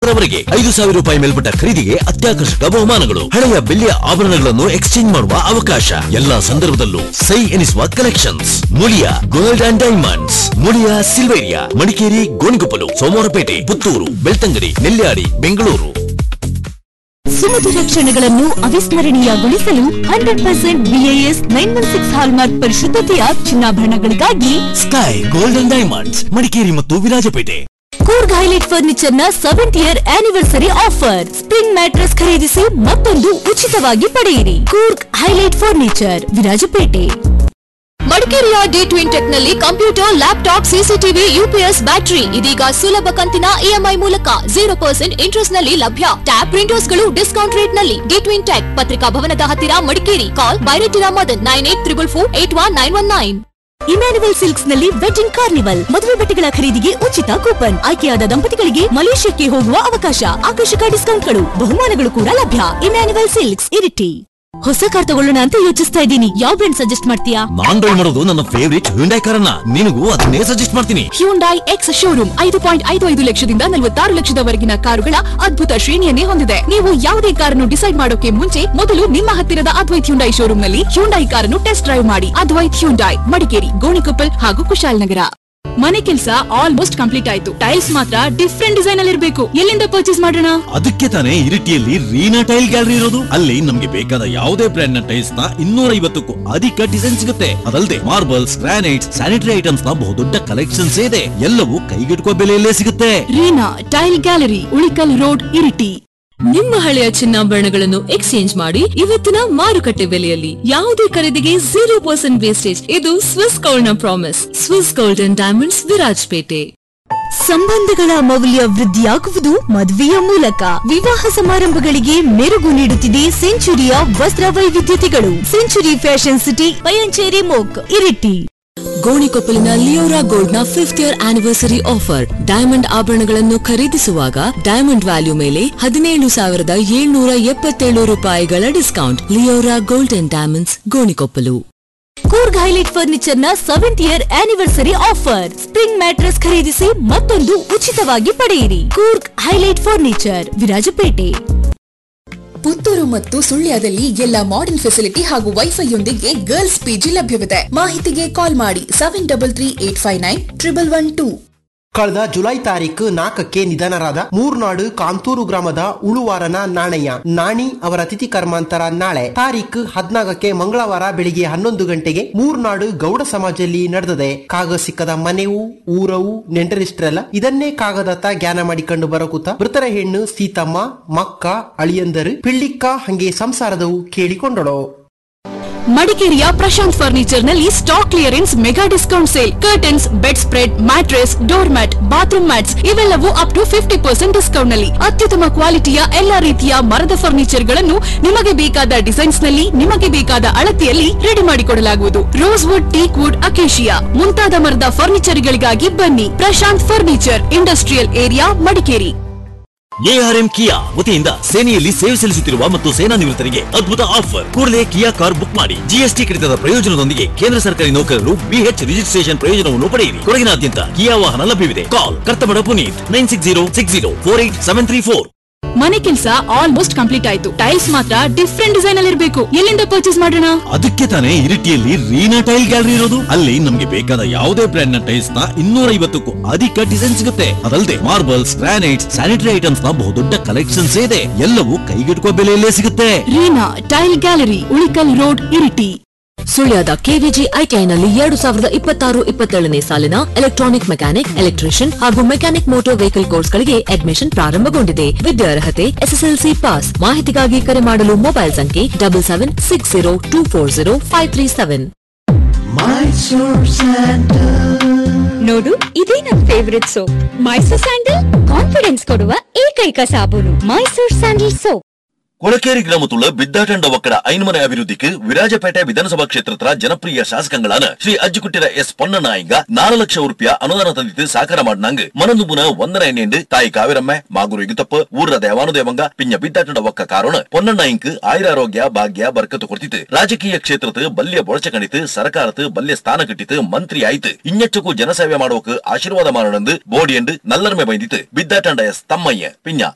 ಹತ್ತರವರೆಗೆ ಐದು ಸಾವಿರ ರೂಪಾಯಿ ಮೇಲ್ಪಟ್ಟ ಖರೀದಿಗೆ ಅತ್ಯಾಕರ್ಷಕ ಬಹುಮಾನಗಳು ಹಳೆಯ ಬೆಳ್ಳಿಯ ಆಭರಣಗಳನ್ನು ಎಕ್ಸ್ಚೇಂಜ್ ಮಾಡುವ ಅವಕಾಶ ಎಲ್ಲಾ ಸಂದರ್ಭದಲ್ಲೂ ಸೈ ಎನಿಸುವ collections Muliya gold and diamonds Muliya Silveria Madikeri Gonikoppalu Somwarpet Puttur Belthangady Nelyadi Bengaluru ಸುಮಧುರ ಕ್ಷಣಗಳನ್ನು ಅವಿಸ್ಮರಣೀಯಗೊಳಿಸಲು hundred percent BIS nine one six hallmark ಪರಿಶುದ್ಧತೆಯ ಚಿನ್ನಾಭರಣಗಳಿಗಾಗಿ ಸ್ಕೈ ಗೋಲ್ಡನ್ ಡೈಮಂಡ್ಸ್ ಮಡಿಕೇರಿ ಮತ್ತು ವಿರಾಜಪೇಟೆ ಕೂರ್ಗ್ ಹೈಲೈಟ್ ಫರ್ನಿಚರ್ ನ seventh year anniversary offer spring mattress ಖರೀದಿಸಿ ಮತ್ತೊಂದು ಉಚಿತವಾಗಿ ಪಡೆಯಿರಿ ಕೂರ್ಗ್ ಹೈಲೈಟ್ ಫರ್ನಿಚರ್ ವಿರಾಜಪೇಟೆ ಮಡಿಕೇರಿಯ ಡಿ ಟ್ವಿನ್ ಟೆಕ್ ನಲ್ಲಿ computer laptop CCTV UPS battery ಇದೀಗ ಸುಲಭ ಕಂತಿನ ಇಎಂಐ ಮೂಲಕ ಜೀರೋ ಪರ್ಸೆಂಟ್ ಇಂಟ್ರೆಸ್ಟ್ ನಲ್ಲಿ ಲಭ್ಯ ಟ್ಯಾಬ್ ಪ್ರಿಂಟರ್ಸ್ ಗಳು ಡಿಸ್ಕೌಂಟ್ ರೇಟ್ ನಲ್ಲಿ ಡಿ ಟ್ವಿನ್ ಟೆಕ್ ಪತ್ರಿಕಾ ಭವನದ ಹತ್ತಿರ ಮಡಿಕೇರಿ ಕಾಲ್ ಬೈರೇಟಿನ Madan nine eight triple four eight one nine one nine Emmanuel silks ನಲ್ಲಿ ವೆಡ್ಡಿಂಗ್ ಕಾರ್ನಿವಲ್ ಮದುವೆ ಬಟ್ಟೆಗಳ ಖರೀದಿಗೆ ಉಚಿತ ಕೂಪನ್ ಆಯ್ಕೆಯಾದ ದಂಪತಿಗಳಿಗೆ ಮಲೇಷ್ಯಾಕ್ಕೆ ಹೋಗುವ ಅವಕಾಶ ಆಕರ್ಷಕ ಡಿಸ್ಕೌಂಟ್ಗಳು ಬಹುಮಾನಗಳು ಕೂಡ ಲಭ್ಯ ಇಮ್ಯಾನುವಲ್ ಸಿಲ್ಕ್ಸ್ ಇರಿಟಿ ಹೊಸ ಕಾರ್ ತಗೊಳ್ಳೋಣ ಅಂತ ಯೋಚಿಸ್ತಾ ಇದ್ದೀನಿ ಯಾವ ಬ್ರ್ಯಾಂಡ್ ಸಜೆಸ್ಟ್ ಮಾಡ್ತೀಯಾ ನಾನ್ ಡ್ರೈವ್ ಮಾಡೋದು ನನ್ನ ಫೇವರಿಟ್ ಹ್ಯುಂಡೈ ಕಾರನ್ನ ನಿನಗೂ ಅದನ್ನೇ ಸಜೆಸ್ಟ್ ಮಾಡ್ತೀನಿ ಹ್ಯುಂಡೈ ಎಕ್ಸ್ ಶೋರೂಮ್ ಐದು ಪಾಯಿಂಟ್ ಐದು ಐದು ಲಕ್ಷದಿಂದ ನಲವತ್ತಾರು ಲಕ್ಷದವರೆಗಿನ ಕಾರುಗಳ ಅದ್ಭುತ ಶ್ರೇಣಿಯನ್ನೇ ಹೊಂದಿದೆ ನೀವು ಯಾವುದೇ ಕಾರನ್ನು ಡಿಸೈಡ್ ಮಾಡೋಕೆ ಮುಂಚೆ ಮೊದಲು ನಿಮ್ಮ ಹತ್ತಿರದ ಅದ್ವೈತ್ ಹ್ಯುಂಡೈ ಶೋರೂಮ್ ನಲ್ಲಿ ಹ್ಯುಂಡೈ ಕಾರನ್ನು ಟೆಸ್ಟ್ ಡ್ರೈವ್ ಮಾಡಿ ಅದ್ವೈತ್ ಹ್ಯುಂಡೈ ಮಡಿಕೇರಿ ಗೋಣಿಕೊಪ್ಪಲ್ ಹಾಗೂ ಕುಶಾಲನಗರ ಮನೆ ಕೆಲಸ ಆಲ್ಮೋಸ್ಟ್ ಕಂಪ್ಲೀಟ್ ಆಯ್ತು ಟೈಲ್ಸ್ ಮಾತ್ರ ಡಿಫ್ರೆಂಟ್ ಡಿಸೈನ್ ಅಲ್ಲಿ ಇರಬೇಕು ಎಲ್ಲಿಂದ ಪರ್ಚೇಸ್ ಮಾಡೋಣ ಅದಕ್ಕೆ ತಾನೇ ಇರಿಟಿಯಲ್ಲಿ ರೀನಾ ಟೈಲ್ ಗ್ಯಾಲರಿ ಇರೋದು ಅಲ್ಲಿ ನಮ್ಗೆ ಬೇಕಾದ ಯಾವುದೇ ಬ್ರ್ಯಾಂಡ್ ನ ಟೈಲ್ಸ್ ನ ಇನ್ನೂರ ಐವತ್ತಕ್ಕೂ ಅಧಿಕ ಡಿಸೈನ್ ಸಿಗುತ್ತೆ ಅದಲ್ಲದೆ ಮಾರ್ಬಲ್ಸ್ ಗ್ರಾನೈಟ್ಸ್ ಸ್ಯಾನಿಟರಿ ಐಟಮ್ಸ್ ನ ಬಹುದೊಡ್ಡ ಕಲೆಕ್ಷನ್ಸ್ ಇದೆ ಎಲ್ಲವೂ ಕೈಗೆಟುಕುವ ಬೆಲೆಯಲ್ಲೇ ಸಿಗುತ್ತೆ Reena tile gallery Ulikal road Iritty ನಿಮ್ಮ ಹಳೆಯ ಚಿನ್ನಾಭರಣಗಳನ್ನು ಎಕ್ಸ್ಚೇಂಜ್ ಮಾಡಿ ಇವತ್ತಿನ ಮಾರುಕಟ್ಟೆ ಬೆಲೆಯಲ್ಲಿ ಯಾವುದೇ ಖರೀದಿಗೆ ಜೀರೋ ಪರ್ಸೆಂಟ್ ವೇಸ್ಟೇಜ್ ಇದು ಸ್ವಿಸ್ ಗೋಲ್ಡ್ ನ promise Swiss gold and diamonds Virajpet ಸಂಬಂಧಗಳ ಮೌಲ್ಯ ವೃದ್ಧಿಯಾಗುವುದು ಮದುವೆಯ ಮೂಲಕ ವಿವಾಹ ಸಮಾರಂಭಗಳಿಗೆ ಮೆರುಗು ನೀಡುತ್ತಿದೆ ಸೆಂಚುರಿಯ ವಸ್ತ್ರ ವೈವಿಧ್ಯತೆಗಳು ಸೆಂಚುರಿ ಫ್ಯಾಷನ್ ಸಿಟಿ ಪಯಂಚೇರಿ ಮೋಕ್ ಇರಿಟಿ ಗೋಣಿಕೊಪ್ಪಲಿನ ಲಿಯೋರಾ ಗೋಲ್ಡ್ ನ fifth year anniversary offer diamond ಆಭರಣಗಳನ್ನು ಖರೀದಿಸುವಾಗ ಡೈಮಂಡ್ ವ್ಯಾಲ್ಯೂ ಮೇಲೆ ಹದಿನೇಳು ಸಾವಿರದ ಏಳ್ನೂರ ಎಪ್ಪತ್ತೇಳು ರೂಪಾಯಿಗಳ discount Leora gold and diamonds Gonikoppalu Coorg highlight furniture ನ seventh year anniversary offer spring mattress ಖರೀದಿಸಿ ಮತ್ತೊಂದು ಉಚಿತವಾಗಿ ಪಡೆಯಿರಿ ಕೂರ್ಗ್ ಹೈಲೈಟ್ ಫರ್ನಿಚರ್ ವಿರಾಜಪೇಟೆ ಪುತ್ತೂರು ಮತ್ತು ಸುಳ್ಯದಲ್ಲಿ ಎಲ್ಲ ಮಾಡರ್ನ್ ಫೆಸಿಲಿಟಿ ಹಾಗೂ ವೈಫೈಯೊಂದಿಗೆ ಗರ್ಲ್ಸ್ ಪಿಜಿ ಲಭ್ಯವಿದೆ ಮಾಹಿತಿಗೆ ಕಾಲ್ ಮಾಡಿ seven double three eight five nine triple one two ಕಳೆದ ಜುಲೈ ತಾರೀಕು ನಾಲ್ಕಕ್ಕೆ ನಿಧನರಾದ ಮೂರ್ನಾಡು ಕಾಂತೂರು ಗ್ರಾಮದ ಉಳುವಾರನ ನಾಣಯ್ಯ ನಾಣಿ ಅವರ ತಿಥಿ ಕರ್ಮಾಂತರ ನಾಳೆ ತಾರೀಕು ಹದ್ನಾಲ್ಕಕ್ಕೆ ಮಂಗಳವಾರ ಬೆಳಿಗ್ಗೆ ಹನ್ನೊಂದು ಗಂಟೆಗೆ ಮೂರ್ನಾಡು ಗೌಡ ಸಮಾಜದಲ್ಲಿ ನಡೆದದೆ ಕಾಗ ಸಿಕ್ಕದ ಮನೆವು ಊರವು ನೆಂಟರಿಷ್ಟರೆಲ್ಲ ಇದನ್ನೇ ಕಾಗದತ್ತ ಜ್ಞಾನ ಮಾಡಿಕೊಂಡು ಬರಕೂತ ಮೃತರ ಹೆಣ್ಣು ಸೀತಮ್ಮ ಮಕ್ಕ ಅಳಿಯಂದರು ಪಿಳ್ಳಿಕ್ಕ ಹಂಗೆ ಸಂಸಾರದವು ಕೇಳಿಕೊಂಡಳು ಮಡಿಕೇರಿಯ ಪ್ರಶಾಂತ್ ಫರ್ನಿಚರ್ ನಲ್ಲಿ stock clearance mega discount sale curtains bedspread mattress door mat bathroom mats ಇವೆಲ್ಲವೂ up to fifty percent discount ನಲ್ಲಿ ಅತ್ಯುತ್ತಮ ಕ್ವಾಲಿಟಿಯ ಎಲ್ಲಾ ರೀತಿಯ ಮರದ ಫರ್ನಿಚರ್ ಗಳನ್ನು ನಿಮಗೆ ಬೇಕಾದ ಡಿಸೈನ್ಸ್ ನಲ್ಲಿ ನಿಮಗೆ ಬೇಕಾದ ಅಳತೆಯಲ್ಲಿ ರೆಡಿ ಮಾಡಿಕೊಡಲಾಗುವುದು rosewood teakwood acacia ಮುಂತಾದ ಮರದ ಫರ್ನಿಚರ್ ಗಳಿಗಾಗಿ ಬನ್ನಿ Prashanth furniture industrial area Madikeri ARM Kia ವತಿಯಿಂದ ಸೇನೆಯಲ್ಲಿ ಸೇವೆ ಸಲ್ಲಿಸುತ್ತಿರುವ ಮತ್ತು ಸೇನಾ ನಿವೃತ್ತರಿಗೆ ಅದ್ಭುತ ಆಫರ್ ಕೂಡಲೇ ಕಿಯಾ ಕಾರ್ ಬುಕ್ ಮಾಡಿ ಜಿಎಸ್ಟಿ ಕಡಿತದ ಪ್ರಯೋಜನದೊಂದಿಗೆ ಕೇಂದ್ರ ಸರ್ಕಾರಿ ನೌಕರರು ಬಿಎಚ್ ರಿಜಿಸ್ಟ್ರೇಷನ್ ಪ್ರಯೋಜನವನ್ನು ಪಡೆಯಿರಿ ಕೊಡಗಿನಾದ್ಯಂತ ಕಿಯಾ ವಾಹನ ಲಭ್ಯವಿದೆ call Karthamada Puneeth nine six zero six zero four eight seven three four ಮನೆ ಕೆಲಸ ಆಲ್ಮೋಸ್ಟ್ ಕಂಪ್ಲೀಟ್ ಆಯ್ತು ಟೈಲ್ಸ್ ಮಾತ್ರ ಡಿಫ್ರೆಂಟ್ ಡಿಸೈನ್ ಅಲ್ಲಿ ಇರಬೇಕು ಎಲ್ಲಿಂದ ಪರ್ಚೇಸ್ ಮಾಡೋಣ ಅದಕ್ಕೆ ತಾನೇ ಇರಿಟಿಯಲ್ಲಿ ರೀನಾ ಟೈಲ್ ಗ್ಯಾಲರಿ ಇರೋದು ಅಲ್ಲಿ ನಮ್ಗೆ ಬೇಕಾದ ಯಾವುದೇ ಬ್ರ್ಯಾಂಡ್ ನ ಟೈಲ್ಸ್ ನ ಇನ್ನೂರ ಐವತ್ತಕ್ಕೂ ಅಧಿಕ ಡಿಸೈನ್ ಸಿಗುತ್ತೆ ಅದಲ್ಲದೆ ಮಾರ್ಬಲ್ಸ್ ಗ್ರಾನೈಟ್ಸ್ ಸ್ಯಾನಿಟರಿ ಐಟಮ್ಸ್ ನ ಬಹುದೊಡ್ಡ ಕಲೆಕ್ಷನ್ಸ್ ಇದೆ ಎಲ್ಲವೂ ಕೈಗೆಟುಕುವ ಬೆಲೆಯಲ್ಲೇ ಸಿಗುತ್ತೆ Reena tile gallery Ulikal road Iritty ಸುಳ್ಯದ ಕೆವಿಜಿ ಐಟಿಐನಲ್ಲಿ ಎರಡು ಸಾವಿರದ ಇಪ್ಪತ್ತಾರು ಇಪ್ಪತ್ತೇಳನೇ ಸಾಲಿನ ಎಲೆಕ್ಟ್ರಾನಿಕ್ ಮೆಕ್ಯಾನಿಕ್ ಎಲೆಕ್ಟ್ರಿಷಿಯನ್ ಹಾಗೂ ಮೆಕ್ಯಾನಿಕ್ ಮೋಟಾರ್ ವೆಹಿಕಲ್ ಕೋರ್ಸ್ಗಳಿಗೆ ಅಡ್ಮಿಷನ್ ಪ್ರಾರಂಭಗೊಂಡಿದೆ ವಿದ್ಯಾರ್ಹತೆ ಎಸ್ಎಸ್ಎಲ್ಸಿ ಪಾಸ್ ಮಾಹಿತಿಗಾಗಿ ಕರೆ ಮಾಡಲು ಮೊಬೈಲ್ ಸಂಖ್ಯೆ double seven six zero two four zero five three seven ನೋಡು ಇದೇ ನನ್ favourite soap Mysore sandal confidence ಕೊಡುವ ಏಕೈಕ ಸಾಬೂನು ಮೈಸೂರ್ ಸ್ಯಾಂಡಲ್ ಸೋಪ್ கொளக்கேரி கிராமத்துள்ள பித்தாட்டண்ட ஒக்கட ஐன்மனை அபிவிருத்திக்கு விராஜಪೇಟೆ ವಿಧಾನಸಭಾ ಕ್ಷೇತ್ರದ ಜನಪ್ರಿಯ ಶಾಸಕಗಳಾன ಶ್ರೀ ಅಜ್ಜಿಕುಟ್ಟಿರ ಎಸ್ ಪೊನ್ನನಾಯಿಗ ನಾಲ್ಕು ಲಕ್ಷ ರೂಪಾಯಿ ಅನುದಾನ ತಂದಿದ್ದು ಸಾಕಾರ ಮಾಡಿನಾಂಗ್ ಮನಂದುಬುನ ಒಂದರ ಎಣ್ಣೆಂಡು ತಾಯಿ ಕಾವಿರಮ್ಮ ಮಾಗುರು ಇಗುತಪ್ಪ ಊರ ದೇವಾನುದೇವಂಗ ಪಿಂಜ ಬಿದ್ದಾಟಂಡ ಒಕ್ಕ ಕಾರಣ பொன்னண்ணாய்க்கு ஆயுராரோக்கிய பாக்ய பர்க்கத்து கொடுத்திட்டு ರಾಜಕೀಯ ಕ್ಷೇತ್ರದ ಬಲ್ಯ ಬೊಳಚ ಕಣಿತು ಸರ್ಕಾರದ ಬಲ್ಯ ಸ್ಥಾನ ಕಟ್ಟಿತು ಮಂತ್ರಿ ಆಯ್ತು ಇನ್ನೆಚ್ಚಕ್ಕೂ ಜನಸೇವೆ ಮಾಡೋಕೆ ಆಶೀರ್ವಾದ ಮಾಡೋಣಂದು ಬೋಡಿ ಎಂದು ನಲ್ಲರ್ಮೆ ಬೈದಿತ್ತು ಬಿದ್ದಾಟಂಡ ಎಸ್ ತಮ್ಮಯ್ಯ ಪಿಂಜ